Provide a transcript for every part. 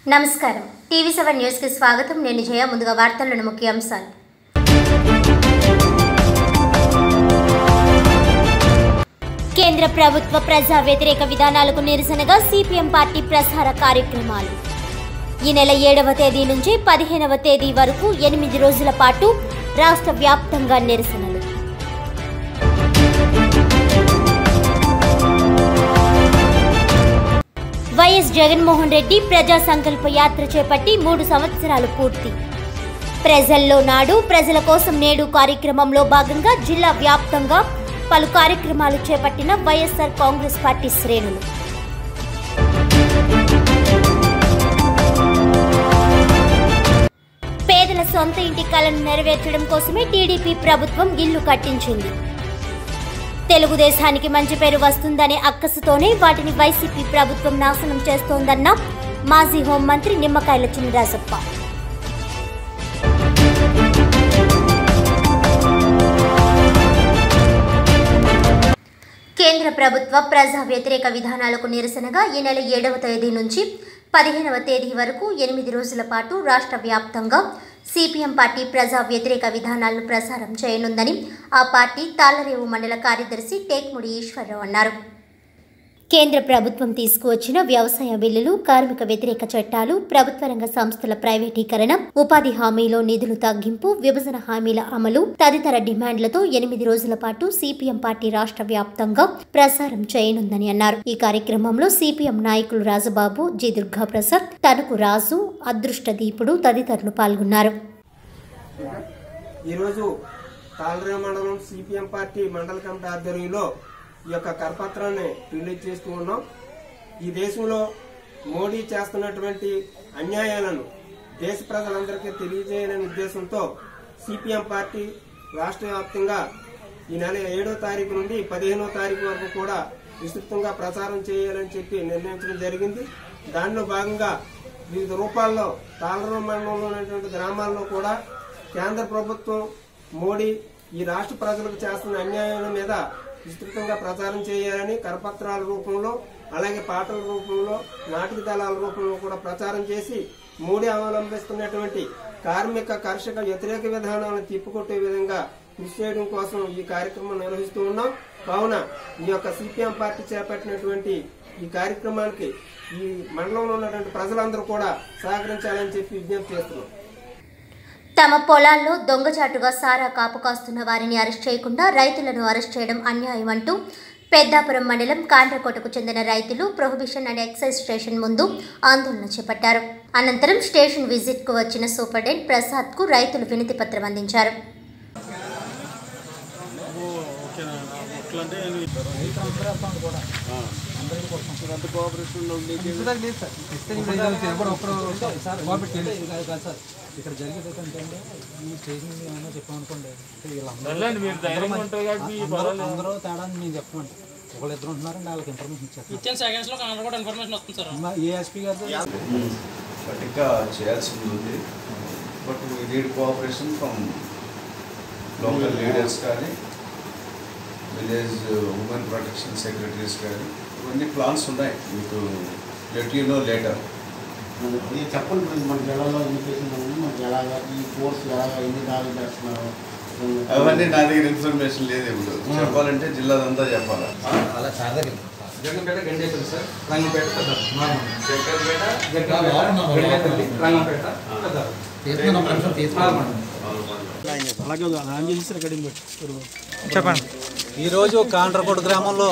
నమస్కారం TV seven న్యూస్కి స్వాగతం నేను జయ ముందుగా వార్తల్లోని ముఖ్యాంశాలు కేంద్ర ప్రభుత్వ ప్రజా వ్యతిరేక విధానాలకు నిరసనగా సిపిఎం పార్టీ ప్రసార కార్యక్రమాలు ఈ నెల ఏడవ తేదీ నుంచి పదిహేనవ తేదీ వరకు ఎనిమిది రోజుల పాటు రాష్ట్ర వ్యాప్తంగా నిరసనలు వైఎస్ జగన్మోహన్ రెడ్డి ప్రజా సంకల్ప యాత్ర చేపట్టి మూడు సంవత్సరాలు పూర్తి ప్రజల్లో నాడు ప్రజల కోసం నేడు కార్యక్రమంలో భాగంగా జిల్లా వ్యాప్తంగా పలు కార్యక్రమాలు చేపట్టిన వైఎస్ఆర్ కాంగ్రెస్ పార్టీ శ్రేణులు పేదల సొంత ఇంటి కలను నెరవేర్చడం కోసమే టీడీపీ ప్రభుత్వం ఇల్లు కట్టించింది తెలుగుదేశానికి మంచి పేరు వస్తుందనే అక్కసుతోనే వాటిని వైసీపీ ప్రభుత్వం నాశనం చేస్తోందన్న మాజీ హోంమంత్రి నిమ్మకాయల చినరాజప్ప కేంద్ర ప్రభుత్వ ప్రజా వ్యతిరేక విధానాలకు నిరసనగా ఈ నెల ఏడవ తేదీ నుంచి పదిహేనవ తేదీ వరకు ఎనిమిది రోజుల పాటు రాష్ట్ర వ్యాప్తంగా సిపిఎం పార్టీ ప్రజా వ్యతిరేక విధానాలను ప్రసారం చేయనుందని ఆ పార్టీ తాళ్లరేవు మండల కార్యదర్శి టేక్ముడి ఈశ్వరరావు అన్నారు కేంద్ర ప్రభుత్వం తీసుకువచ్చిన వ్యవసాయ బిల్లులు కార్మిక వ్యతిరేక చట్టాలు ప్రభుత్వ రంగ సంస్థల ప్రైవేటీకరణ ఉపాధి హామీలో నిధులు తగ్గింపు విభజన హామీల అమలు తదితర డిమాండ్లతో ఎనిమిది రోజుల పాటు సిపిఎం పార్టీ రాష్ట్ర వ్యాప్తంగా ప్రసారం చేయనుందని అన్నారు ఈ కార్యక్రమంలో సిపిఎం నాయకులు రాజబాబు జి దుర్గాప్రసాద్ తనకు రాజు అదృష్ట దీపుడు తదితరులు పాల్గొన్నారు ఈరోజు తాళరేవు మండలం సిపిఎం పార్టీ మండల కమిటీ ఆధ్వర్యంలో ఈ యొక్క కరపత్రాన్ని రిలీజ్ చేస్తూ ఉన్నాం ఈ దేశంలో మోడీ చేస్తున్నటువంటి అన్యాయాలను దేశ ప్రజలందరికీ తెలియజేయాలనే ఉద్దేశంతో సిపిఎం పార్టీ రాష్ట్ర వ్యాప్తంగా ఈ నెల ఏడో తారీఖు నుండి పదిహేనో తారీఖు వరకు కూడా విస్తృతంగా ప్రచారం చేయాలని చెప్పి నిర్ణయించడం జరిగింది దానిలో భాగంగా వివిధ రూపాల్లో తాళరం మండలంలో ఉన్నటువంటి గ్రామాల్లో కూడా కేంద్ర ప్రభుత్వం మోడీ ఈ రాష్ట్ర ప్రజలకు చేస్తున్న అన్యాయాల మీద విస్తృతంగా ప్రచారం చేయాలని కరపత్రాల రూపంలో అలాగే పాటల రూపంలో నాటక దళాల రూపంలో కూడా ప్రచారం చేసి మోడీ అవలంబిస్తున్నటువంటి కార్మిక కర్షక వ్యతిరేక విధానాలను తిప్పికొట్టే విధంగా కృషి చేయడం కోసం ఈ కార్యక్రమం నిర్వహిస్తూ ఉన్నాం కావున ఈ యొక్క సిపిఎం పార్టీ చేపట్టినటువంటి ఈ కార్యక్రమానికి ఈ మండలంలో ఉన్నటువంటి ప్రజలందరూ కూడా సహకరించాలని చెప్పి విజ్ఞప్తి చేస్తున్నాం తమ పొలాల్లో దొంగచాటుగా సారా కాపు కాస్తున్న వారిని అరెస్ట్ చేయకుండా రైతులను అరెస్ట్ చేయడం అన్యాయం అంటూ పెద్దాపురం మండలం కాండ్రకోటకు చెందిన రైతులు ప్రొహిబిషన్ అండ్ ఎక్సైజ్ స్టేషన్ ముందు ఆందోళన చేపట్టారు అనంతరం స్టేషన్ విజిట్కు వచ్చిన సూపరింటెండెంట్ ప్రసాద్కు రైతులు వినతి పత్రం అందించారు ఇక్కడ జరిగేది ఏంటంటే ఈ స్టేషన్ ఏమైనా చెప్పామనుకోండి వెళ్ళండి మీరు ధైర్యంగా ఉంటారు కాబట్టి ఈ పర్వాలేదు. అందరూ తేడా అని మేము చెప్పమండి ఒకళ్ళు ఇద్దరు ఉంటున్నారండి వాళ్ళకి ఇన్ఫర్మేషన్ ఇచ్చారు వితిన్ సెకండ్స్ లో కన్నడ కూడా ఇన్ఫర్మేషన్ వస్తుంది సార్ మా ఏ ఎస్పీ గారు గట్టిగా చేయాల్సింది ఉంది but we need cooperation from local leaders కానీ విలేజ్ ఉమెన్ ప్రొటెక్షన్ సెక్రటరీస్ కానీ ఇవన్నీ ప్లాన్స్ ఉన్నాయి మీకు లెట్ యూ నో లేటర్ ఇది చెప్పండి మరి మన జిల్లాలో ఎన్ని కేసులు ఉన్నాయి మనకి ఎలాగా ఈ కోర్స్ ఎలాగా ఎన్ని దాడులు చేస్తున్నారు అవన్నీ నా దగ్గర ఇన్ఫర్మేషన్ లేదు ఇప్పుడు చెప్పాలంటే జిల్లాదంతా చెప్పాలి జగన్పేట గండేపల్లి సార్ రంగంపేట జగన్పేట గండేపల్లి రంగంపేట చెప్పండి ఈరోజు కాండ్రకోట గ్రామంలో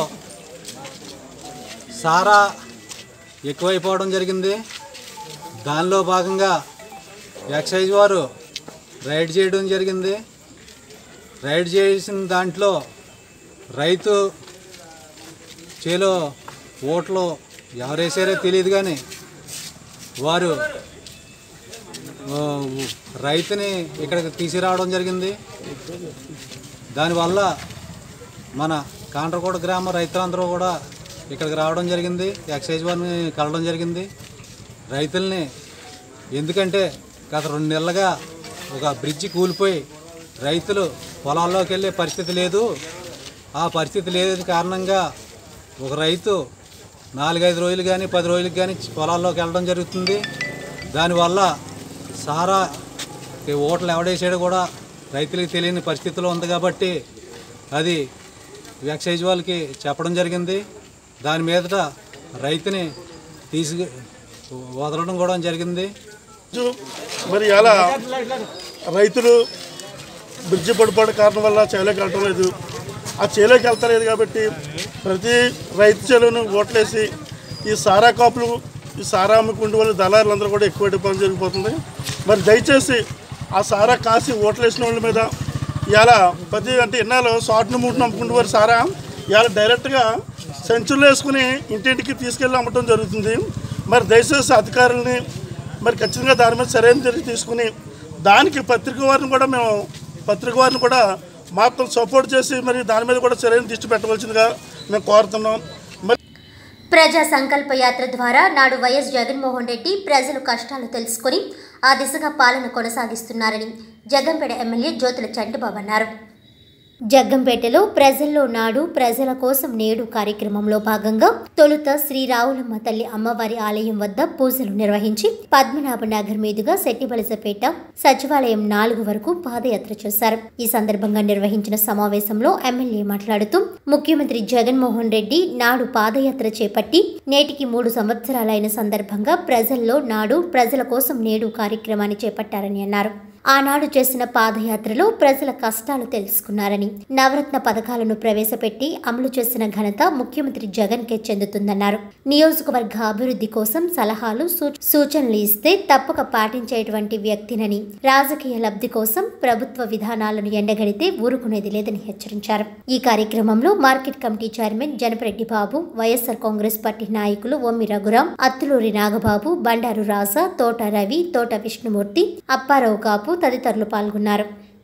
సారా ఎక్కువైపోవడం జరిగింది దానిలో భాగంగా ఎక్సైజ్ వారు రైడ్ చేయడం జరిగింది రైడ్ చేసిన దాంట్లో రైతు చేలో ఓట్లు ఎవరేసారో తెలియదు కానీ వారు ఆ, రైతుని ఇక్కడికి తీసుకురావడం జరిగింది దానివల్ల మన కాండ్రకోట గ్రామ రైతులందరూ కూడా ఇక్కడికి రావడం జరిగింది ఎక్సైజ్ వారిని కలవడం జరిగింది రైతుల్ని ఎందుకంటే గత రెండు నెలలుగా ఒక బ్రిడ్జి కూలిపోయి రైతులు పొలాల్లోకి వెళ్ళే పరిస్థితి లేదు ఆ పరిస్థితి లేదు కారణంగా ఒక రైతు నాలుగైదు రోజులు కానీ పది రోజులకు కానీ పొలాల్లోకి వెళ్ళడం జరుగుతుంది దానివల్ల సారా ఈ ఓట్లు ఎవడేసాడో కూడా రైతులకు తెలియని పరిస్థితిలో ఉంది కాబట్టి అది ఎక్సైజ్ వాళ్ళకి చెప్పడం జరిగింది దాని మీదట రైతుని తీసి వదలడం కూడా జరిగింది రోజు మరి అలా రైతులు బ్రిడ్జి పడిపోవడం కారణం వల్ల చేలోకి వెళ్ళటం లేదు ఆ చేలోకి వెళ్తలేదు కాబట్టి ప్రతి రైతు చేలోను ఓట్లేసి ఈ సారా కాపులు ఈ సారా అమ్ముకుంటే వాళ్ళు దళారులందరూ కూడా ఎక్కువ డిపాజిట్ జరిగిపోతుంది మరి దయచేసి ఆ సారా కాసి ఓట్లేసిన వాళ్ళ మీద ఇవాళ ప్రతి అంటే ఎన్నాళ్ళు షార్ట్ను మూటను అమ్ముకుంటే వారు సారా ఇవాళ డైరెక్ట్గా సెంచురీలు వేసుకుని ఇంటింటికి తీసుకెళ్ళి అమ్మటం జరుగుతుంది మరి దయచేసి అధికారులని మరి ఖచ్చితంగా దాని మీద సరైన చర్య తీసుకుని దానికి పత్రిక వారిని కూడా మేము పత్రిక వారిని కూడా మాకు సపోర్ట్ చేసి మరి దాని మీద కూడా సరైన దృష్టి పెట్టవలసిందిగా మేము కోరుతున్నాం మరి ప్రజా సంకల్ప యాత్ర ద్వారా నాడు వైఎస్ జగన్మోహన్ రెడ్డి ప్రజలు కష్టాలు తెలుసుకొని ఆ దిశగా పాలన కొనసాగిస్తున్నారని జగంపేట ఎమ్మెల్యే జ్యోతుల చంటిబాబు అన్నారు జగ్గంపేటలో ప్రజల్లో నాడు ప్రజల కోసం నేడు కార్యక్రమంలో భాగంగా తొలుత శ్రీ రావులమ్మ తల్లి అమ్మవారి ఆలయం వద్ద పూజలు నిర్వహించి పద్మనాభ నగర్ మీదుగా శెట్టిబలసపేట సచివాలయం నాలుగు వరకు పాదయాత్ర చేశారు ఈ సందర్భంగా నిర్వహించిన సమావేశంలో ఎమ్మెల్యే మాట్లాడుతూ ముఖ్యమంత్రి జగన్మోహన్ రెడ్డి నాడు పాదయాత్ర చేపట్టి నేటికి మూడు సంవత్సరాలైన సందర్భంగా ప్రజల్లో నాడు ప్రజల కోసం నేడు కార్యక్రమాన్ని చేపట్టారని అన్నారు ఆనాడు చేసిన పాదయాత్రలో ప్రజల కష్టాలు తెలుసుకున్నారని నవరత్న పథకాలను ప్రవేశపెట్టి అమలు చేసిన ఘనత ముఖ్యమంత్రి జగన్ కే చెందుతుందన్నారు నియోజకవర్గ అభివృద్ధి కోసం సలహాలు సూ- సూచనలు ఇస్తే తప్పక పాటించేటువంటి వ్యక్తినని రాజకీయ లబ్ధి కోసం ప్రభుత్వ విధానాలను ఎండగడితే ఊరుకునేది లేదని హెచ్చరించారు ఈ కార్యక్రమంలో market committee chairman Janapareddy Babu YSR Congress party నాయకులు ఒమ్మి రఘురాం అత్తులూరి నాగబాబు బండారు రాజా తోట రవి తోట విష్ణుమూర్తి అప్పారావు కాపు తదితరులు పాల్గొన్నారు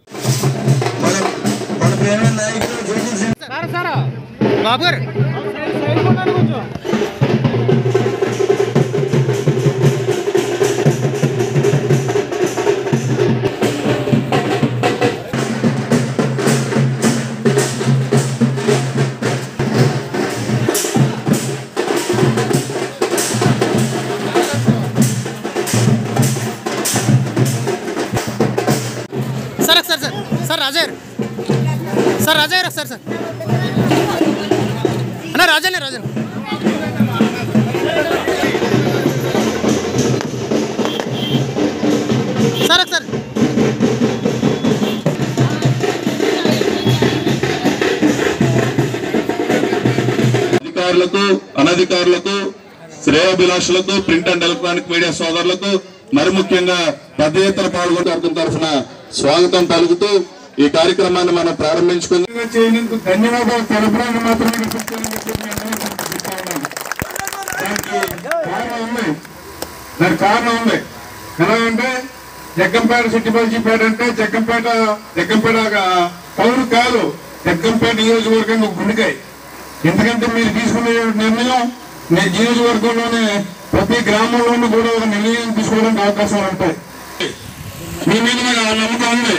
sir sir sir sir Rajaiah sir Rajaiah sir sir అన్న రాజనే రాజన్ సార్ సార్ అధికారులకు అనధికారులకు శ్రేయోభిలాషులకు ప్రింట్ అండ్ ఎలక్ట్రానిక్ మీడియా సోదరులకు మరి ముఖ్యంగా పెద్ద ఎత్తున పాల్గొనే వర్గం తరఫున స్వాగతం పలుకుతూ ఈ కార్యక్రమాన్ని మనం ప్రారంభించుకుంది చేయనందుకు ధన్యవాదాలు తెలపడానికి మాత్రమే కూర్చోని చెప్పి మీ అందరికీ చెప్తా ఉన్నాను. దానికి కారణం ఉంది దానికి కారణం ఉంది ఎలాగంటే జగ్గంపేట సిట్టిపల్లిపేట అంటే జగ్గంపేట జగ్గంపేట పౌరు కాదు జగ్గంపేట నియోజకవర్గం ఒక గుండెకాయ ఎందుకంటే మీరు తీసుకునే నిర్ణయం మీ నియోజకవర్గంలోనే ప్రతి గ్రామంలోనూ కూడా ఒక నిర్ణయం తీసుకోవడానికి అవకాశాలు ఉంటాయి మీ మీద నాకు ఆ నమ్మకం ఉంది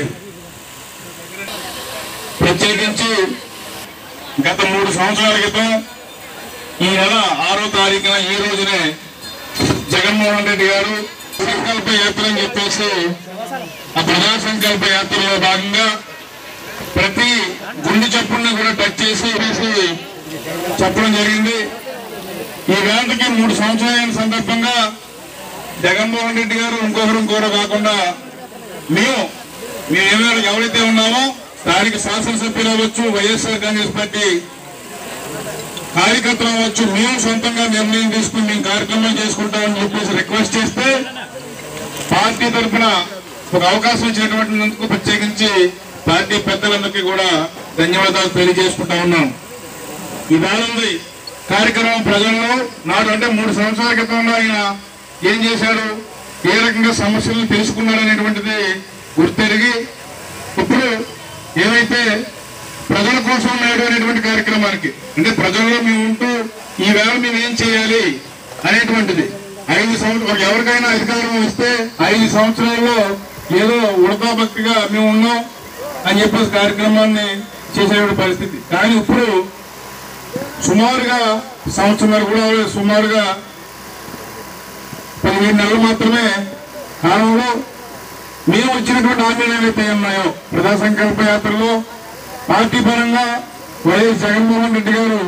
ప్రత్యేకించి గత మూడు సంవత్సరాల క్రితం ఈ నెల ఆరో తారీఖున ఈ రోజునే జగన్మోహన్ రెడ్డి గారు సంకల్ప యాత్ర అని చెప్పేసి ఆ ప్రజా సంకల్ప యాత్రలో భాగంగా ప్రతి గుండె చప్పుడిని కూడా టచ్ చేసి వేసి చెప్పడం జరిగింది ఈ వేటకి మూడు సంవత్సరాలైన సందర్భంగా జగన్మోహన్ రెడ్డి గారు ఇంకొకరు ఇంకొకరు కాకుండా మేము మేము ఏమైనా ఎవరైతే ఉన్నామో స్థానిక శాసనసభ్యులు అవ్వచ్చు వైఎస్ఆర్ కాంగ్రెస్ పార్టీ కార్యకర్తలు అవ్వచ్చు మేము సొంతంగా నిర్ణయం తీసుకుని మేము కార్యక్రమం చేసుకుంటామని చెప్పేసి రిక్వెస్ట్ చేస్తే పార్టీ తరఫున ఒక అవకాశం ఇచ్చినటువంటినందుకు ప్రత్యేకించి పార్టీ పెద్దలందరికీ కూడా ధన్యవాదాలు తెలియజేసుకుంటా ఉన్నాం ఇవాళ ఉంది కార్యక్రమం ప్రజల్లో నాడు అంటే మూడు సంవత్సరాల క్రితంలో ఆయన ఏం చేశారు ఏ రకంగా సమస్యలను తెలుసుకున్నారు అనేటువంటిది గుర్తెరిగి ఇప్పుడు ఏమైతే ప్రజల కోసం నాడు అనేటువంటి కార్యక్రమానికి అంటే ప్రజల్లో మేము ఉంటూ ఈ వేళ మేము ఏం చేయాలి అనేటువంటిది ఐదు సంవత్సరాలు ఎవరికైనా అధికారం వస్తే ఐదు సంవత్సరాల్లో ఏదో ఉడతా భక్తిగా మేము ఉన్నాం అని చెప్పేసి కార్యక్రమాన్ని చేసేటువంటి పరిస్థితి కానీ ఇప్పుడు సుమారుగా సంవత్సరం కూడా అవ్వలేదు. సుమారుగా పదిహేను నెలలు మాత్రమే కాలంలో మేము వచ్చినటువంటి హామీలు ఏవైతే ఉన్నాయో ప్రజా సంకల్ప యాత్రలో పార్టీ పరంగా వైఎస్ జగన్మోహన్ రెడ్డి గారు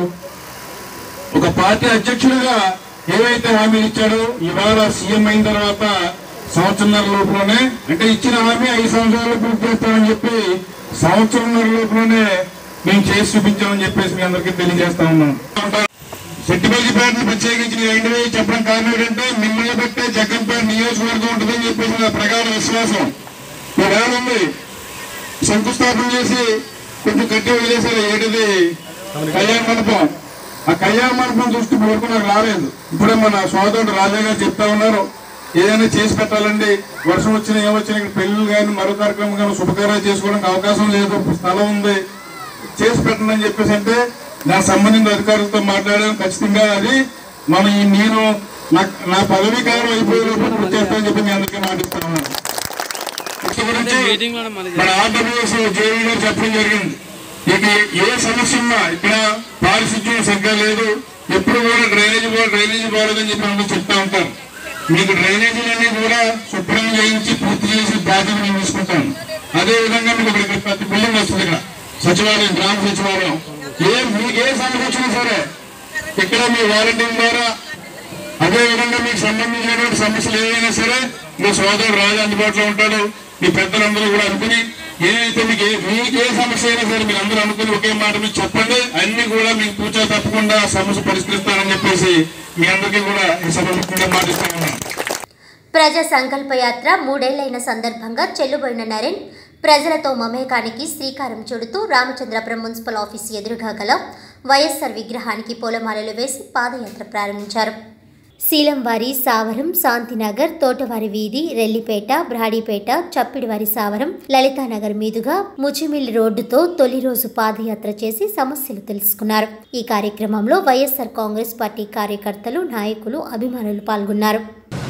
ఒక పార్టీ అధ్యక్షుడిగా ఏవైతే హామీలు ఇచ్చాడో ఇవాళ సీఎం అయిన తర్వాత సంవత్సరంన్నర లోపలనే అంటే ఇచ్చిన హామీ ఐదు సంవత్సరాలు పూర్తి చేస్తామని చెప్పి సంవత్సరంన్నర లోపలనే మేము చేసి చూపించామని చెప్పేసి మీ అందరికీ తెలియజేస్తా ఉన్నాం సెట్టిపల్లిపేటను ప్రత్యేకించి నేను రెండు వేలు చెప్పడం కారణం ఏంటంటే మిమ్మల్ని బట్టే జగన్పేట నియోజకవర్గం ఉంటుందని చెప్పేసి నా ప్రగాఢ విశ్వాసం ఈవేళ ఉంది శంకుస్థాపన చేసి కొంచెం కట్టి వదిలేశారు ఏంటిది కళ్యాణ మండపం ఆ కళ్యాణ మండపం చూస్తే వరకు నాకు రాలేదు ఇప్పుడే మన సోదరుడు రాజా గారు చెప్తా ఉన్నారు ఏదైనా చేసి పెట్టాలండి వర్షం వచ్చినా ఏమొచ్చినా ఇక్కడ పెళ్లి కానీ మరో కార్యక్రమం కానీ శుభకార్యాలు చేసుకోవడానికి అవకాశం లేదు స్థలం ఉంది చేసి పెట్టండి అని చెప్పేసి అంటే దానికి సంబంధించిన అధికారులతో మాట్లాడాను ఖచ్చితంగా అది మనం ఈ నేను నా నా పదవీ కాలం అయిపోయే లోపల పూర్తి చేస్తానని చెప్పి మీ అందరికీ మాటిస్తా ఉన్నాను ఇక గురించి మన ఆంధ్రప్రదేశ్ జేవీ గారు చెప్పడం జరిగింది ఇక ఏ సమస్య ఉన్నా ఇక్కడ పారిశుద్ధ్యం సరిగ్గా లేదు ఎప్పుడు కూడా డ్రైనేజ్ కూడా డ్రైనేజ్ బాగోదని చెప్పి అందరూ చెప్తా ఉంటారు మీకు డ్రైనేజీలన్నీ కూడా శుభ్రంగా చేయించి పూర్తి చేసి బాధ్యత నేను తీసుకుంటాను అదే విధంగా మీకు ఇక్కడ ఇక్కడ ప్రతి బిల్డింగ్ వస్తుంది ఇక్కడ సచివాలయం గ్రామ సచివాలయం ఏ మీకు ఏ సమస్య వచ్చినా సరే ఇక్కడ మీ వాలంటీర్ ద్వారా అదే విధంగా మీకు సంబంధించినటువంటి సమస్యలు ఏవైనా సరే మీ సోదరుడు రాజు అందుబాటులో ఉంటాడు మీ పెద్దలందరూ కూడా అనుకుని ఏదైతే మీకు ఏ- మీకు ఏ సమస్య అయినా సరే మీరు అందరూ అనుకుని ఒకే మాట మీరు చెప్పండి అన్ని కూడా మీకు పూచా తప్పకుండా ఆ సమస్య పరిష్కరిస్తానని చెప్పేసి మీ అందరికీ కూడా ఈ సభ మాటిస్తా ఉన్నాను ప్రజా సంకల్ప యాత్ర మూడేళ్లైన సందర్భంగా చెల్లుబోయిన నరేన్ ప్రజలతో మమేకానికి శ్రీకారం చుడుతూ రామచంద్రపురం మున్సిపల్ ఆఫీస్ ఎదురుగా గల వైఎస్ఆర్ విగ్రహానికి పూలమాలలు వేసి పాదయాత్ర ప్రారంభించారు శీలంవారి సావరం శాంతినగర్ తోటవారి వీధి రెల్లిపేట బ్రాడీపేట చప్పిడివారి సావరం లలితానగర్ మీదుగా ముచిమిల్లి రోడ్డుతో తొలి రోజు పాదయాత్ర చేసి సమస్యలు తెలుసుకున్నారు ఈ కార్యక్రమంలో వైఎస్ఆర్ కాంగ్రెస్ పార్టీ కార్యకర్తలు నాయకులు అభిమానులు పాల్గొన్నారు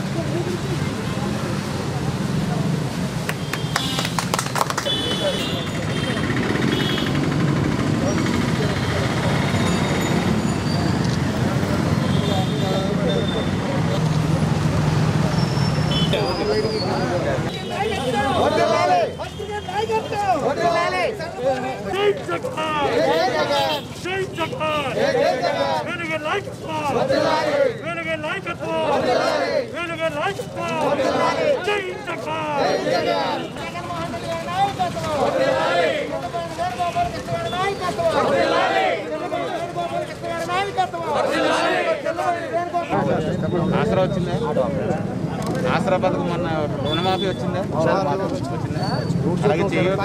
ఆసరా వచ్చిందా ఆసరా పథకం మొన్న రుణమాఫీ వచ్చిందా వచ్చిందా అలాగే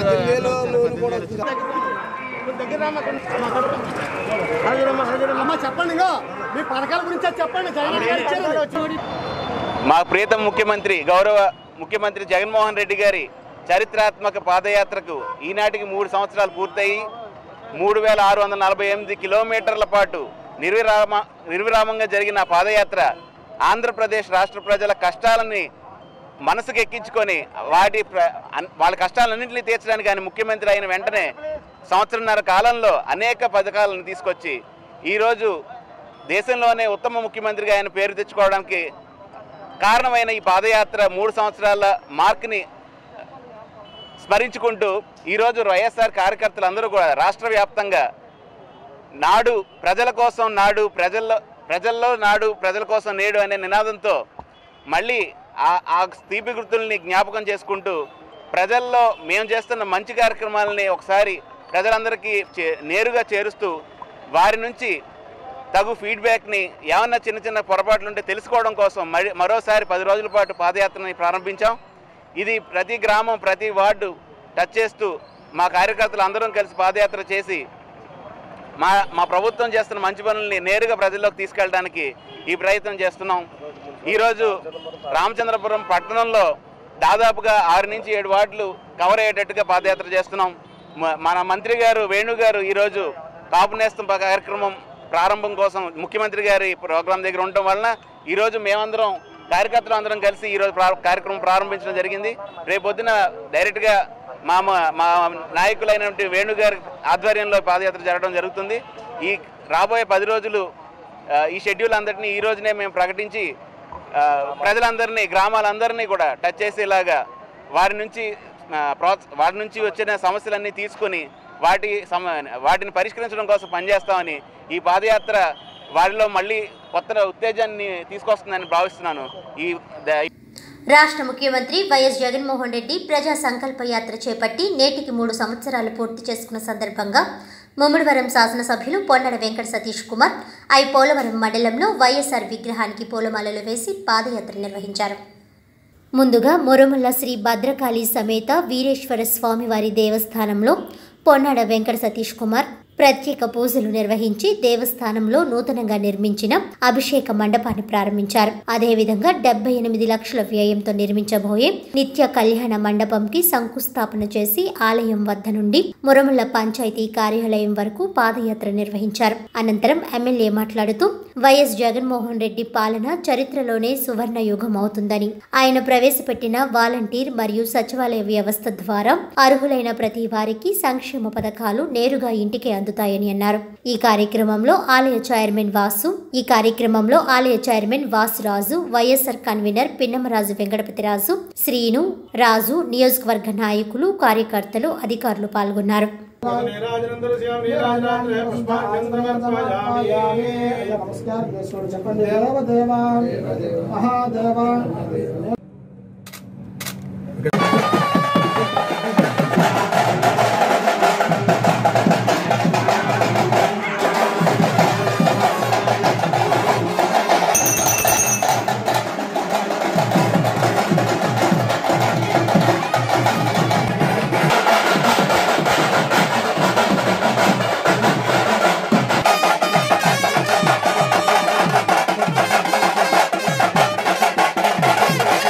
చెప్పండి ఇంకా మీ పథకాల గురించి చెప్పండి జగన్ గారు ఇచ్చారు. మా ప్రీతం ముఖ్యమంత్రి గౌరవ ముఖ్యమంత్రి జగన్మోహన్ రెడ్డి గారి చరిత్రాత్మక పాదయాత్రకు ఈనాటికి మూడు సంవత్సరాలు పూర్తయి మూడు వేల ఆరు వందల నలభై ఎనిమిది కిలోమీటర్ల పాటు నిర్విరామ నిర్విరామంగా జరిగిన ఆ పాదయాత్ర ఆంధ్రప్రదేశ్ రాష్ట్ర ప్రజల కష్టాలని మనసుకు ఎక్కించుకొని వాటి ప్ర- అన్- వాళ్ళ కష్టాలన్నింటినీ తీర్చడానికి ఆయన ముఖ్యమంత్రి అయిన వెంటనే సంవత్సరంన్నర కాలంలో అనేక పథకాలను తీసుకొచ్చి ఈరోజు దేశంలోనే ఉత్తమ ముఖ్యమంత్రిగా ఆయన పేరు తెచ్చుకోవడానికి కారణమైన ఈ పాదయాత్ర మూడు సంవత్సరాల మార్క్ని స్మరించుకుంటూ ఈరోజు వైఎస్ఆర్ కార్యకర్తలందరూ కూడా రాష్ట్ర వ్యాప్తంగా నాడు ప్రజల కోసం నాడు ప్రజల్లో ప్రజల్లో నాడు ప్రజల కోసం నేడు అనే నినాదంతో మళ్ళీ ఆ ఆ తీపి గుర్తుల్ని జ్ఞాపకం చేసుకుంటూ ప్రజల్లో మేము చేస్తున్న మంచి కార్యక్రమాలని ఒకసారి ప్రజలందరికీ చే- నేరుగా చేరుస్తూ వారి నుంచి తగు ఫీడ్బ్యాక్ని ఏమన్నా చిన్న చిన్న పొరపాట్లు ఉంటే తెలుసుకోవడం కోసం మరి మరోసారి పది రోజుల పాటు పాదయాత్రని ప్రారంభించాం ఇది ప్రతి గ్రామం ప్రతి వార్డు టచ్ చేస్తూ మా కార్యకర్తలు అందరం కలిసి పాదయాత్ర చేసి మా మా ప్రభుత్వం చేస్తున్న మంచి పనుల్ని నేరుగా ప్రజల్లోకి తీసుకెళ్ళడానికి ఈ ప్రయత్నం చేస్తున్నాం ఈరోజు రామచంద్రపురం పట్టణంలో దాదాపుగా ఆరు నుంచి ఏడు వార్డులు కవర్ అయ్యేటట్టుగా పాదయాత్ర చేస్తున్నాం మ- మన మంత్రి గారు వేణు గారు ఈరోజు కాపు నేస్తం ప- కార్యక్రమం ప్రారంభం కోసం ముఖ్యమంత్రి గారి ప్రోగ్రాం దగ్గర ఉండటం వలన ఈరోజు మేమందరం కార్యకర్తలు అందరం కలిసి ఈరోజు ప్రా- కార్యక్రమం ప్రారంభించడం జరిగింది రేపొద్దున డైరెక్ట్గా మా మా- మా నాయకులైనటువంటి వేణు గారి ఆధ్వర్యంలో పాదయాత్ర జరగడం జరుగుతుంది ఈ రాబోయే పది రోజులు ఆ, ఈ షెడ్యూల్ అందరినీ ఈ రోజునే మేము ప్రకటించి ఆ, ప్రజలందరినీ గ్రామాలందరినీ కూడా టచ్ చేసేలాగా వారి నుంచి ఆ, ప్రోత్స వారి నుంచి వచ్చిన సమస్యలన్నీ తీసుకొని వాటి సమ వాటిని పరిష్కరించడం కోసం పనిచేస్తామని ఈ పాదయాత్ర వారిలో మళ్ళీ కొత్త ఉత్తేజాన్ని తీసుకొస్తుందని భావిస్తున్నాను ఈ ద- రాష్ట్ర ముఖ్యమంత్రి వైఎస్ జగన్మోహన్ రెడ్డి ప్రజా సంకల్ప యాత్ర చేపట్టి నేటికి మూడు సంవత్సరాలు పూర్తి చేసుకున్న సందర్భంగా ముమ్మడివరం శాసనసభ్యులు పొన్నడ వెంకట సతీష్ కుమార్ ఐ పోలవరం మండలంలో వైఎస్ఆర్ విగ్రహానికి పూలమాలలు వేసి పాదయాత్ర నిర్వహించారు ముందుగా మొరముల్ల శ్రీ భద్రకాళి సమేత వీరేశ్వర స్వామివారి దేవస్థానంలో పొన్నాడ వెంకట సతీష్ కుమార్ ప్రత్యేక పూజలు నిర్వహించి దేవస్థానంలో నూతనంగా నిర్మించిన అభిషేక మండపాన్ని ప్రారంభించారు అదేవిధంగా డెబ్బై ఎనిమిది లక్షల వ్యయంతో నిర్మించబోయే నిత్య కళ్యాణ మండపంకి శంకుస్థాపన చేసి ఆలయం వద్ద నుండి మురముల పంచాయతీ కార్యాలయం వరకు పాదయాత్ర నిర్వహించారు అనంతరం ఎమ్మెల్యే మాట్లాడుతూ వైఎస్ జగన్మోహన్ రెడ్డి పాలన చరిత్రలోనే సువర్ణ యుగం అవుతుందని ఆయన ప్రవేశపెట్టిన వాలంటీర్ మరియు సచివాలయ వ్యవస్థ ద్వారా అర్హులైన ప్రతి వారికి సంక్షేమ పథకాలు నేరుగా ఇంటికి అందుతాయని అన్నారు ఈ కార్యక్రమంలో ఆలయ చైర్మన్ వాసు ఈ కార్యక్రమంలో ఆలయ chairman Vasuraju YSR convener Pinnamaraju Venkatapathiraju Srinu Raju నియోజకవర్గ నాయకులు కార్యకర్తలు అధికారులు పాల్గొన్నారు నమస్కారం చేసుకోండి చెప్పండి దేవదేవా మహాదేవా Thank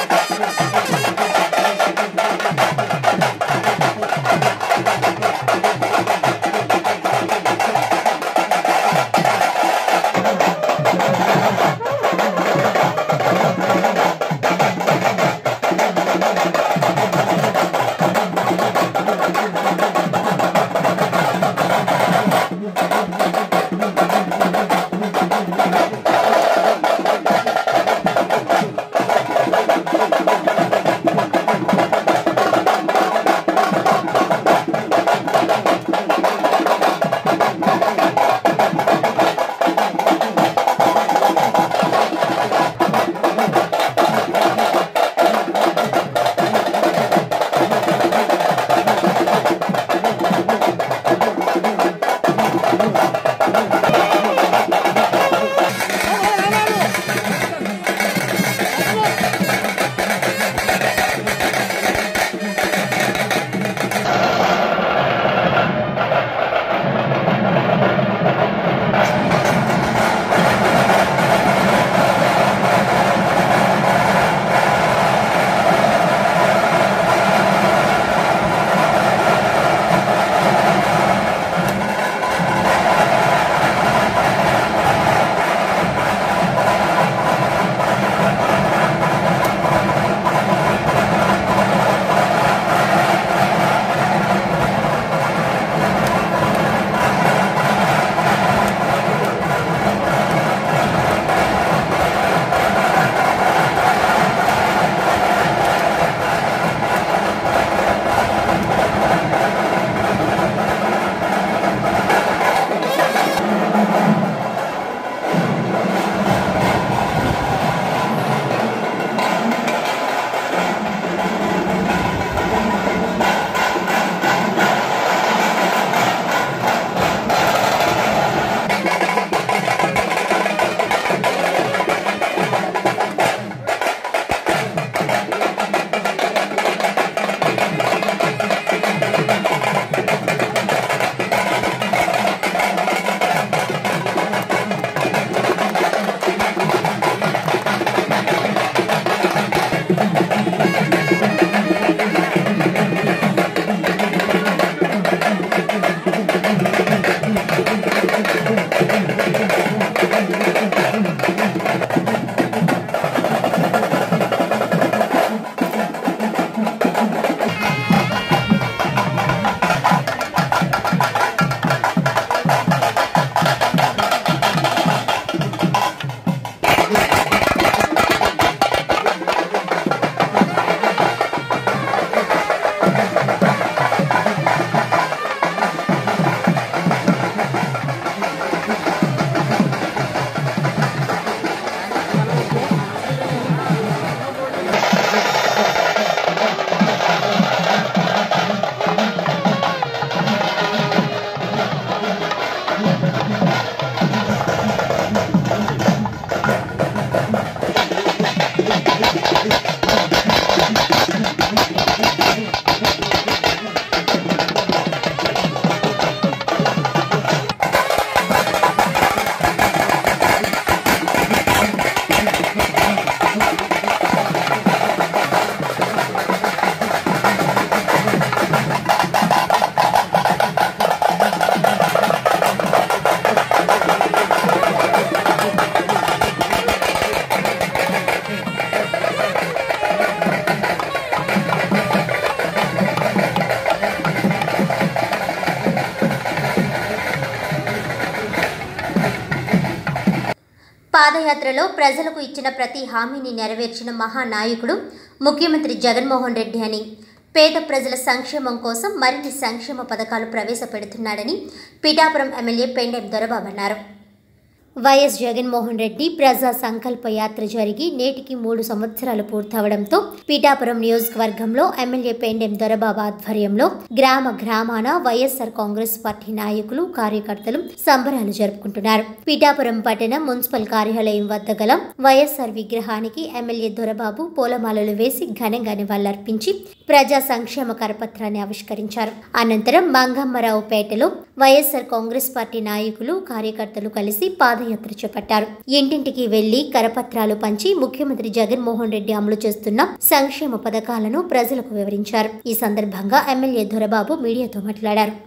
పాదయాత్రలో ప్రజలకు ఇచ్చిన ప్రతి హామీని నెరవేర్చిన మహానాయకుడు ముఖ్యమంత్రి జగన్మోహన్ రెడ్డి అని పేద ప్రజల సంక్షేమం కోసం మరిన్ని సంక్షేమ పథకాలు ప్రవేశపెడుతున్నాడని పిఠాపురం ఎమ్మెల్యే పెండెం దొరబాబు అన్నారు వైఎస్ జగన్మోహన్ రెడ్డి ప్రజా సంకల్ప యాత్ర జరిగి నేటికి మూడు సంవత్సరాలు పూర్తవడంతో పీఠాపురం నియోజకవర్గంలో ఎమ్మెల్యే పెండెం దొరబాబు ఆధ్వర్యంలో గ్రామ గ్రామాన వైఎస్ఆర్ కాంగ్రెస్ పార్టీ నాయకులు కార్యకర్తలు సంబరాలు జరుపుకుంటున్నారు పీఠాపురం పట్టణ మున్సిపల్ కార్యాలయం వద్ద గల వైఎస్ఆర్ విగ్రహానికి ఎమ్మెల్యే దొరబాబు పూలమాలలు వేసి ఘనంగా నివాళులర్పించి ప్రజా సంక్షేమ కరపత్రాన్ని ఆవిష్కరించారు అనంతరం మంగమ్మరావుపేటలో వైఎస్ఆర్ కాంగ్రెస్ పార్టీ నాయకులు కార్యకర్తలు కలిసి పాదయాత్ర చేపట్టారు ఇంటింటికి వెళ్లి కరపత్రాలు పంచి ముఖ్యమంత్రి జగన్మోహన్ రెడ్డి అమలు చేస్తున్న సంక్షేమ పథకాలను ప్రజలకు వివరించారు ఈ సందర్భంగా ఎమ్మెల్యే దొరబాబు మీడియాతో మాట్లాడారు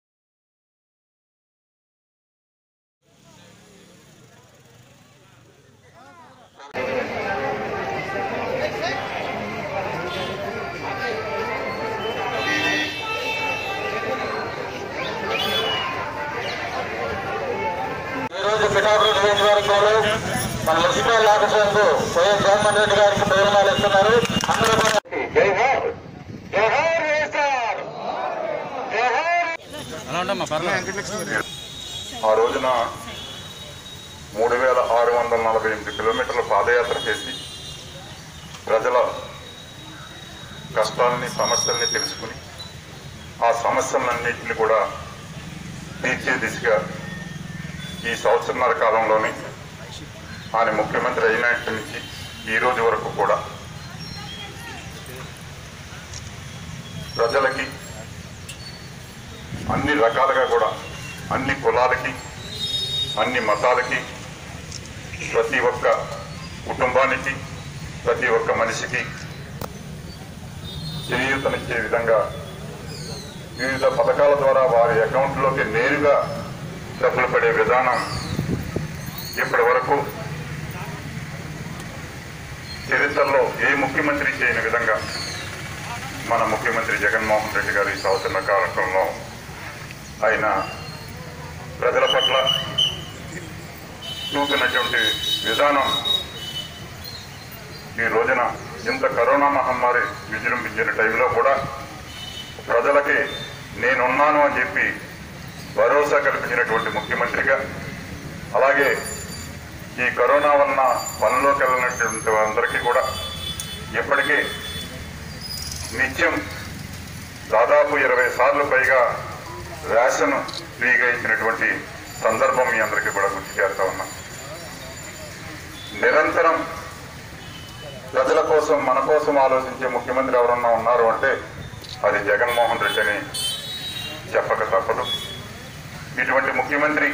ఈరోజు పిఠాపురం నియోజకవర్గంలో మన మున్సిపల్ ఆఫీసర్లు వైఎస్ జగన్మోహన్ రెడ్డి గారికి బహుమానాలు ఇస్తున్నారు అందరూ కూడా జోహార్ జోహార్ వైఎస్ఆర్ ఆ రోజున మూడు వేల ఆరు వందల నలభై ఎనిమిది కిలోమీటర్ల పాదయాత్ర చేసి ప్రజల కష్టాలని సమస్యల్ని తెలుసుకుని ఆ సమస్యలన్నింటినీ కూడా తీర్చే దిశగా ఈ సంవత్సరన్నర కాలంలోనే ఆయన ముఖ్యమంత్రి అయినప్పటి నుంచి ఈ రోజు వరకు కూడా ప్రజలకి అన్ని రకాలుగా కూడా అన్ని కులాలకి అన్ని మతాలకి ప్రతి ఒక్క కుటుంబానికి ప్రతి ఒక్క మనిషికి చేయూతనిచ్చే విధంగా వివిధ పథకాల ద్వారా వారి అకౌంట్లోకి నేరుగా డబ్బులు పడే విధానం ఇప్పటి వరకు చరిత్రలో ఏ ముఖ్యమంత్రి చేయని విధంగా మన ముఖ్యమంత్రి జగన్మోహన్ రెడ్డి గారు ఈ సంవత్సర కాలంలో ఆయన ప్రజల పట్ల చూపినటువంటి విధానం ఈ రోజున ఇంత కరోనా మహమ్మారి విజృంభించిన టైంలో కూడా ప్రజలకి నేనున్నాను అని చెప్పి భరోసా కల్పించినటువంటి ముఖ్యమంత్రిగా అలాగే ఈ కరోనా వలన పనిలోకి వెళ్ళినటువంటి వారందరికీ కూడా ఇప్పటికీ నిత్యం దాదాపు ఇరవై సార్లు పైగా రేషన్ ఫ్రీగా ఇచ్చినటువంటి సందర్భం మీ అందరికీ కూడా గుర్తు చేస్తా ఉన్నా నిరంతరం ప్రజల కోసం మన కోసం ఆలోచించే ముఖ్యమంత్రి ఎవరన్నా ఉన్నారు అంటే అది జగన్మోహన్ రెడ్డి అని చెప్పక తప్పదు ఇటువంటి ముఖ్యమంత్రి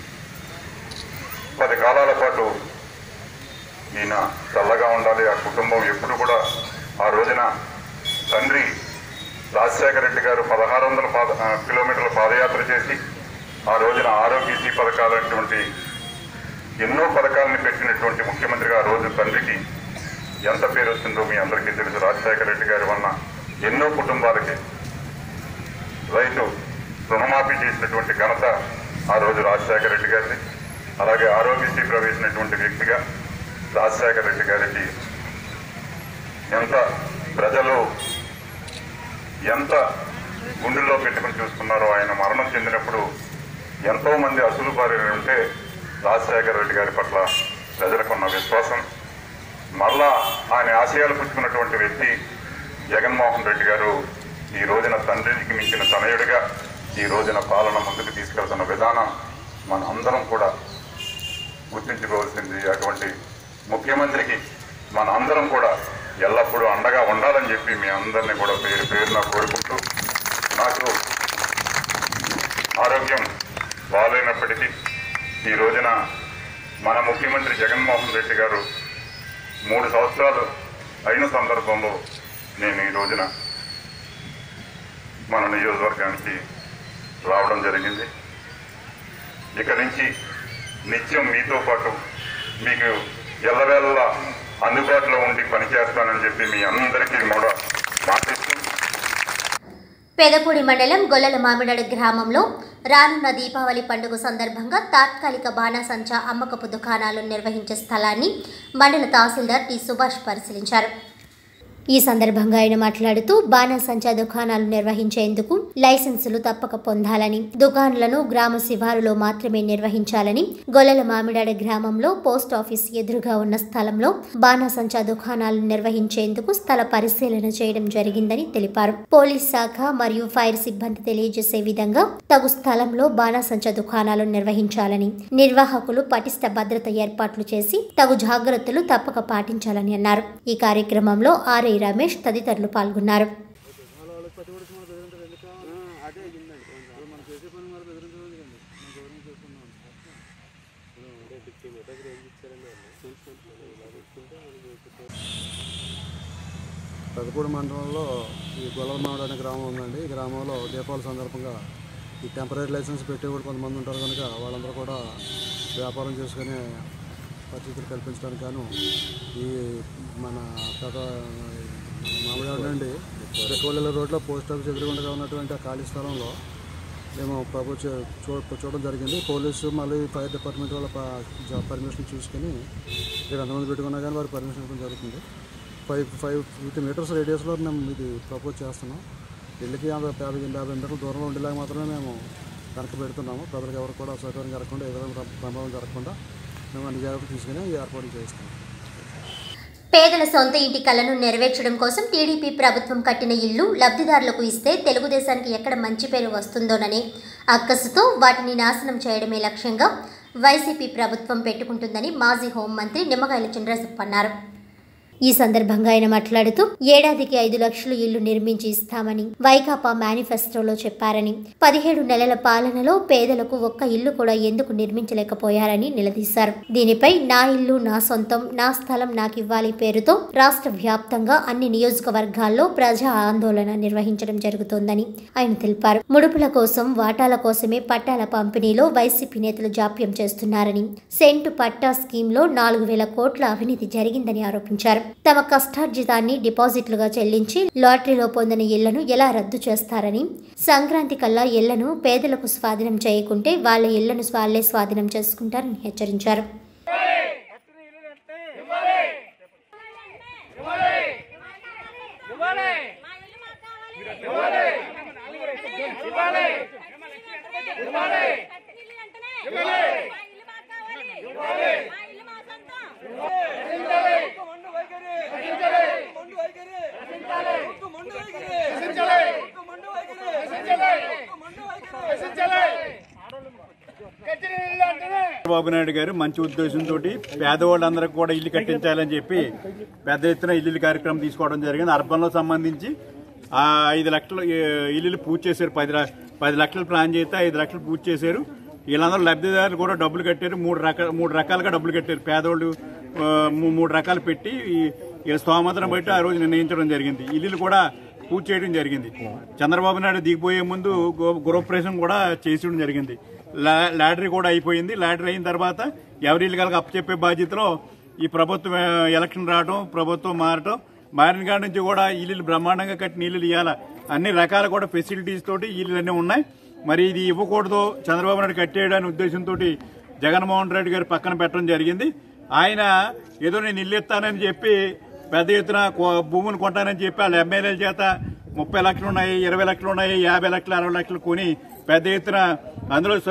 పది కాలాల పాటు ఈయన చల్లగా ఉండాలి ఆ కుటుంబం ఎప్పుడు కూడా ఆ రోజున తండ్రి రాజశేఖర రెడ్డి గారు పదహారు వందల పాద ఆ, కిలోమీటర్ల పాదయాత్ర చేసి ఆ రోజున ఆరోగ్యశ్రీ పథకాలటువంటి ఎన్నో పథకాలను పెట్టినటువంటి ముఖ్యమంత్రిగా ఆ రోజు తండ్రికి ఎంత పేరు వచ్చిందో మీ అందరికీ తెలుసు రాజశేఖర రెడ్డి గారి వలన ఎన్నో కుటుంబాలకి రైతు రుణమాఫీ చేసినటువంటి ఘనత ఆ రోజు రాజశేఖర రెడ్డి గారిది అలాగే ఆరోగ్యశ్రీ ప్రవేశించినటువంటి వ్యక్తిగా రాజశేఖర రెడ్డి గారికి ఎంత ప్రజలు ఎంత గుండెల్లో పెట్టుకుని చూసుకున్నారో ఆయన మరణం చెందినప్పుడు ఎంతో మంది అసలు బారి ఉంటే రాజశేఖర రెడ్డి గారి పట్ల ప్రజలకున్న విశ్వాసం మరలా ఆయన ఆశయాలు పుచ్చుకున్నటువంటి వ్యక్తి జగన్మోహన్ రెడ్డి గారు ఈ రోజున తండ్రికి మించిన తనయుడిగా ఈ రోజున పాలన ముందుకు తీసుకెళ్తున్న విధానం మన అందరం కూడా గుర్తించుకోవాల్సింది అటువంటి ముఖ్యమంత్రికి మన అందరం కూడా ఎల్లప్పుడూ అండగా ఉండాలని చెప్పి మీ అందరినీ కూడా పేరు పేరున కోరుకుంటూ నాకు ఆరోగ్యం బాగాలేనప్పటికీ ఈ రోజున మన ముఖ్యమంత్రి జగన్మోహన్ రెడ్డి గారు మూడు సంవత్సరాలు అయిన సందర్భంలో నేను ఈ రోజున మన నియోజకవర్గానికి రావడం జరిగింది ఇక నుంచి నిత్యం మీతో పాటు మీకు ఎల్లవేళలా అందుబాటులో ఉండి పనిచేస్తానని చెప్పి మీ అందరికీ కూడా మాటిస్తూ పెదపూడి మండలం గొల్లల మామిడాడు గ్రామంలో రానున్న దీపావళి పండుగ సందర్భంగా తాత్కాలిక బాణాసంచా అమ్మకపు దుకాణాలు నిర్వహించే స్థలాన్ని మండల తహసీల్దార్ టి సుభాష్ పరిశీలించారు ఈ సందర్భంగా ఆయన మాట్లాడుతూ బాణాసంచా దుకాణాలు నిర్వహించేందుకు లైసెన్సులు తప్పక పొందాలని దుకాణాలను గ్రామ శివారులో మాత్రమే నిర్వహించాలని గొల్లల మామిడాడ గ్రామంలో పోస్ట్ ఆఫీస్ ఎదురుగా ఉన్న స్థలంలో బాణాసంచా దుకాణాలు నిర్వహించేందుకు స్థల పరిశీలన చేయడం జరిగిందని తెలిపారు పోలీస్ శాఖ మరియు ఫైర్ సిబ్బంది తెలియజేసే విధంగా తగు స్థలంలో బాణాసంచా దుకాణాలు నిర్వహించాలని నిర్వాహకులు పటిష్ట భద్రత ఏర్పాట్లు చేసి తగు జాగ్రత్తలు తప్పక పాటించాలని అన్నారు ఈ కార్యక్రమంలో ఆర్ఐ రమేష్ తదితరులు పాల్గొన్నారు పెదపూడి మండలంలో ఈ గొల్లమాడు అనే గ్రామం ఉందండి ఈ గ్రామంలో దీపావళి సందర్భంగా ఈ టెంపరీ లైసెన్స్ పెట్టి కూడా కొంతమంది ఉంటారు కనుక వాళ్ళందరూ కూడా వ్యాపారం చేసుకునే పరిస్థితులు కల్పించడానికి గాను ఈ మన పెద మామిడాడు నుండి రెక్కవల్లి రోడ్లో పోస్ట్ ఆఫీస్ ఎదురుగుండగా ఉన్నటువంటి ఆ ఖాళీ స్థలంలో మేము ప్రభు చూ- చూ- చూడడం జరిగింది పోలీసు మళ్ళీ ఫైర్ డిపార్ట్మెంట్ వాళ్ళ ప- పర్మిషన్ చూసుకొని ఇక్కడ ఎంతమంది పెట్టుకున్నా కానీ వారి పర్మిషన్ ఇవ్వడం జరుగుతుంది ఫైవ్ ఫైవ్ ఫిఫ్టీ మీటర్స్ రేడియస్లో మేము ఇది ప్రపోజ్ చేస్తున్నాం ఇళ్ళకి యాభై యాభై యాభై మీటర్ల దూరంలో ఉండేలాగా మాత్రమే మేము కనుక పెడుతున్నాము ప్రజలకు ఎవరు కూడా అసౌకర్యం జరగకుండా ఏ విధంగా ప్రమాదం జరగకుండా మేము అన్ని జాగ్రత్తలు తీసుకుని ఈ ఏర్పాట్లు చేస్తాం పేదల సొంత ఇంటి కలను నెరవేర్చడం కోసం టీడీపీ ప్రభుత్వం కట్టిన ఇల్లు లబ్ధిదారులకు ఇస్తే తెలుగుదేశానికి ఎక్కడ మంచి పేరు వస్తుందోననే అక్కసుతో వాటిని నాశనం చేయడమే లక్ష్యంగా వైసీపీ ప్రభుత్వం పెట్టుకుంటుందని మాజీ హోంమంత్రి నిమ్మకాయల చంద్రశెప్ప అన్నారు ఈ సందర్భంగా ఆయన మాట్లాడుతూ ఏడాదికి ఐదు లక్షలు ఇల్లు నిర్మించి ఇస్తామని వైకాపా మేనిఫెస్టోలో చెప్పారని పదిహేడు నెలల పాలనలో పేదలకు ఒక్క ఇల్లు కూడా ఎందుకు నిర్మించలేకపోయారని నిలదీశారు దీనిపై నా ఇల్లు నా సొంతం నా స్థలం నాకివ్వాలి పేరుతో రాష్ట్ర వ్యాప్తంగా అన్ని నియోజకవర్గాల్లో ప్రజా ఆందోళన నిర్వహించడం జరుగుతోందని ఆయన తెలిపారు ముడుపుల కోసం వాటాల కోసమే పట్టాల పంపిణీలో వైసీపీ నేతలు జాప్యం చేస్తున్నారని సెంటు పట్టా స్కీమ్లో నాలుగు వేల కోట్ల అవినీతి జరిగిందని ఆరోపించారు తమ కష్టార్జితాన్ని డిపాజిట్లుగా చెల్లించి లాటరీలో పొందిన ఇళ్లను ఎలా రద్దు చేస్తారని సంక్రాంతి కల్లా ఇళ్లను పేదలకు స్వాధీనం చేయకుంటే వాళ్ళ ఇళ్లను వాళ్ళే స్వాధీనం చేసుకుంటారని హెచ్చరించారు చంద్రబాబు నాయుడు గారు మంచి ఉద్దేశంతో పేదవాళ్ళందరికీ కూడా ఇల్లు కట్టించాలని చెప్పి పెద్ద ఎత్తున ఇల్లు కార్యక్రమం తీసుకోవడం జరిగింది అర్బన్లో సంబంధించి ఆ ఐదు లక్షలు ఏ, ఇల్లులు పూర్తి చేశారు పది ల- పది లక్షలు ప్లాన్ చేస్తే ఐదు లక్షలు పూర్తి చేశారు వీళ్ళందరూ లబ్ధిదారులు కూడా డబ్బులు కట్టారు మూడు రకాల మూడు రకాలుగా డబ్బులు కట్టారు పేదోళ్ళు ఆ, మూ- మూడు రకాలు పెట్టి ఈ- వీళ్ళ స్తోమతను బట్టి ఆ రోజు నిర్ణయించడం జరిగింది ఇల్లులు కూడా పూర్తి చేయడం జరిగింది చంద్రబాబు నాయుడు దిగిపోయే ముందు గృ- గృహప్రవేశం కూడా చేసడం జరిగింది లా- లాటరీ కూడా అయిపోయింది లాటరీ అయిన తర్వాత ఎవరి ఇల్లు కలగ అప్పచెప్పే బాధ్యతలో ఈ ప్రభుత్వం ఆ, ఎలక్షన్ రావడం ప్రభుత్వం మారటం మారిన కాడి నుంచి కూడా ఇల్లు బ్రహ్మాండంగా కట్టిన ఇల్లు ఇవ్వాల అన్ని రకాల కూడా ఫెసిలిటీస్ తోటి ఇల్లు అన్నీ ఉన్నాయి మరి ఇది ఇవ్వకూడదు చంద్రబాబు నాయుడు కట్టేయడానికి ఉద్దేశంతో జగన్మోహన్ రెడ్డి గారు పక్కన పెట్టడం జరిగింది ఆయన ఏదో నేను ఇల్లు ఇస్తానని చెప్పి పెద్ద ఎత్తున కొ- భూములు కొంటానని చెప్పి వాళ్ళ ఎమ్మెల్యేల చేత ముప్పై లక్షలు ఉన్నాయి ఇరవై లక్షలు ఉన్నాయి యాభై లక్షలు అరవై లక్షలు కొని పెద్ద ఎత్తున అందులో స-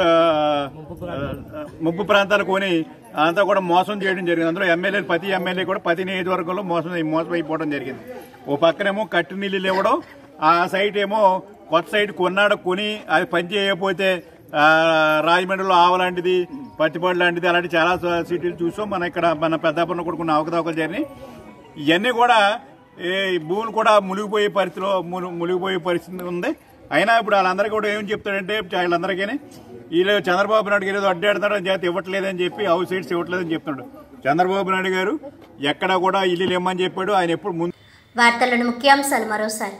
ఆ, ముప్పు ప్రాంతాలు కొని అంతా కూడా మోసం చేయడం జరిగింది అందులో ఎమ్మెల్యేలు ప్రతి ఎమ్మెల్యే కూడా ప్రతి నియోజకవర్గంలో మోసం మోసం అయిపోవడం జరిగింది ఓ పక్కనేమో కట్టి నీళ్ళు ఇవ్వడం ఆ సైట్ ఏమో కొత్త సైట్ కొన్నాడు కొని అది పని చేయకపోతే ఆ, రాజమండ్రిలో ఆవలాంటిది పత్తిపాడు లాంటిది అలాంటి చాలా స- సిటీలు చూసాం మన ఇక్కడ మన పెద్దాపురం కూడా కొన్ని అవకతవకలు జరిగినాయి ఇవన్నీ కూడా ఏ, భూములు కూడా మునిగిపోయే పరిస్థితిలో మును- మునిగిపోయే పరిస్థితి ఉంది అయినా ఇప్పుడు వాళ్ళందరికీ కూడా ఏం చెప్తాడంటే వీళ్ళందరికీ వీళ్ళు చంద్రబాబు నాయుడు గారు ఏదో అడ్డాడుతాడు అని చేత ఇవ్వట్లేదని చెప్పి హౌస్ సైట్స్ ఇవ్వట్లేదని చెప్తున్నాడు చంద్రబాబు నాయుడు గారు ఎక్కడ కూడా ఇల్లు ఇమ్మని చెప్పాడు ఆయన ఎప్పుడు ముందు వార్తలను ముఖ్యాంశాలు మరోసారి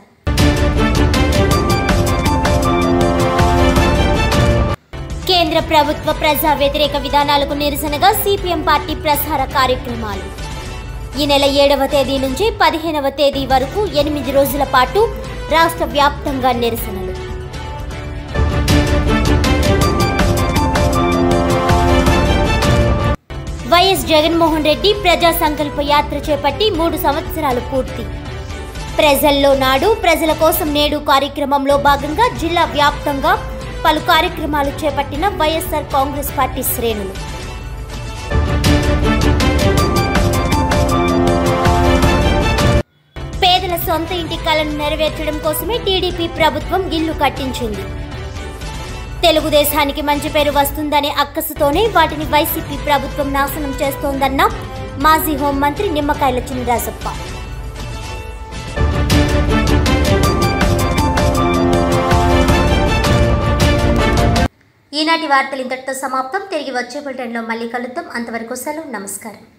కేంద్ర ప్రభుత్వ ప్రజా వ్యతిరేక విధానాలకు నిరసనగా సిపిఎం పార్టీ ప్రసార కార్యక్రమాలు ఈ నెల ఏడవ తేదీ నుంచి పదిహేనవ తేదీ వరకు ఎనిమిది రోజుల పాటు రాష్ట్ర వ్యాప్తంగా నిరసనలు వైఎస్ జగన్మోహన్ రెడ్డి ప్రజా సంకల్ప యాత్ర చేపట్టి మూడు సంవత్సరాలు పూర్తి ప్రజల్లో నాడు ప్రజల కోసం నేడు కార్యక్రమంలో భాగంగా జిల్లా వ్యాప్తంగా పలు కార్యక్రమాలు చేపట్టిన వైఎస్ఆర్ కాంగ్రెస్ పార్టీ శ్రేణులు పేదల సొంత ఇంటి కలను నెరవేర్చడం కోసమే టీడీపీ ప్రభుత్వం ఇల్లు కట్టించింది తెలుగుదేశానికి మంచి పేరు వస్తుందనే అక్కసుతోనే వాటిని వైసీపీ ప్రభుత్వం నాశనం చేస్తోందన్న మాజీ హోంమంత్రి నిమ్మకాయల చినరాజప్ప ఈనాటి వార్తలు ఇంతటితో సమాప్తం తిరిగి వచ్చే బులెటిన్లో మళ్ళీ కలుద్దాం అంతవరకు సెలవు నమస్కారం